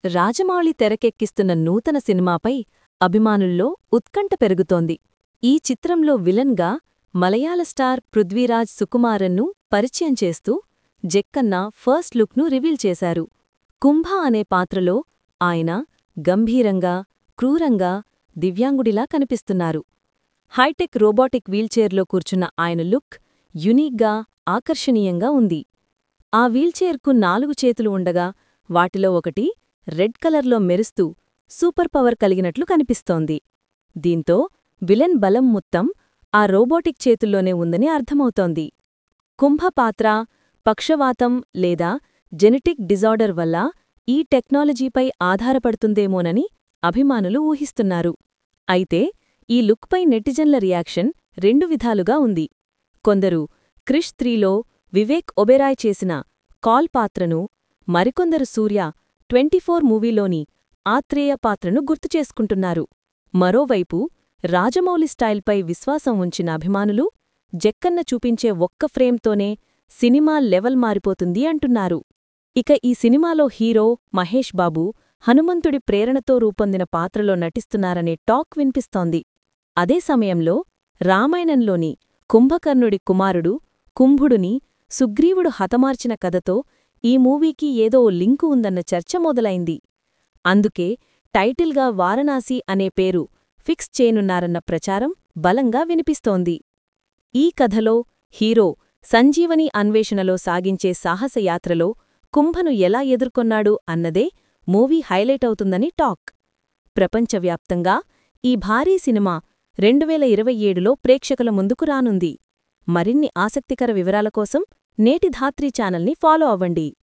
రాజమౌళి తెరకెక్కిస్తున్న నూతన సినిమాపై అభిమానుల్లో ఉత్కంఠ పెరుగుతోంది ఈ చిత్రంలో విలన్గా మలయాళ స్టార్ పృథ్వీరాజ్ సుకుమారన్ను పరిచయం చేస్తూ జక్కన్న ఫస్ట్ లుక్ను రివీల్ చేశారు కుంభ అనే పాత్రలో ఆయన గంభీరంగా క్రూరంగా దివ్యాంగుడిలా కనిపిస్తున్నారు హైటెక్ రోబోటిక్ వీల్చైర్లో కూర్చున్న ఆయన లుక్ యునీక్గా ఆకర్షణీయంగా ఉంది ఆ వీల్చైర్కు నాలుగు చేతులు ఉండగా వాటిలో ఒకటి రెడ్ కలర్లో మెరుస్తూ సూపర్ పవర్ కలిగినట్లు కనిపిస్తోంది దీంతో విలన్ బలం మొత్తం ఆ రోబోటిక్ చేతుల్లోనే ఉందని అర్థమవుతోంది కుంభ పాత్ర పక్షవాతం లేదా జెనెటిక్ డిజార్డర్ వల్ల ఈ టెక్నాలజీపై ఆధారపడుతుందేమోనని అభిమానులు ఊహిస్తున్నారు అయితే ఈ లుక్పై నెటిజన్ల రియాక్షన్ రెండు విధాలుగా ఉంది కొందరు క్రిష్ త్రీలో వివేక్ ఒబెరాయ్ చేసిన కాల్ పాత్రను మరికొందరు సూర్య ట్వంటీఫోర్ మూవీలోని ఆత్రేయ పాత్రను గుర్తుచేసుకుంటున్నారు మరోవైపు రాజమౌళి స్టైల్పై విశ్వాసం ఉంచిన అభిమానులు జక్కన్న చూపించే ఒక్క ఫ్రేమ్తోనే సినిమా లెవెల్ మారిపోతుంది అంటున్నారు ఇక ఈ సినిమాలో హీరో మహేష్ బాబు హనుమంతుడి ప్రేరణతో రూపొందిన పాత్రలో నటిస్తున్నారనే టాక్ వినిపిస్తోంది అదే సమయంలో రామాయణంలోని కుంభకర్ణుడి కుమారుడు కుంభుడుని సుగ్రీవుడు హతమార్చిన కథతో ఈ మూవీకి ఏదో ఓ లింకు ఉందన్న చర్చ మొదలైంది అందుకే టైటిల్గా వారణాసి అనే పేరు ఫిక్స్ చేయనున్నారన్న ప్రచారం బలంగా వినిపిస్తోంది ఈ కథలో హీరో సంజీవని అన్వేషణలో సాగించే సాహసయాత్రలో కుంభను ఎలా ఎదుర్కొన్నాడు అన్నదే మూవీ హైలైట్ అవుతుందని టాక్ ప్రపంచవ్యాప్తంగా ఈ భారీ సినిమా రెండువేల ఇరవై ఏడులో ప్రేక్షకుల ముందుకు రానుంది మరిన్ని ఆసక్తికర వివరాల కోసం నేటి ధాత్రీ ఛానల్ని ఫాలో అవ్వండి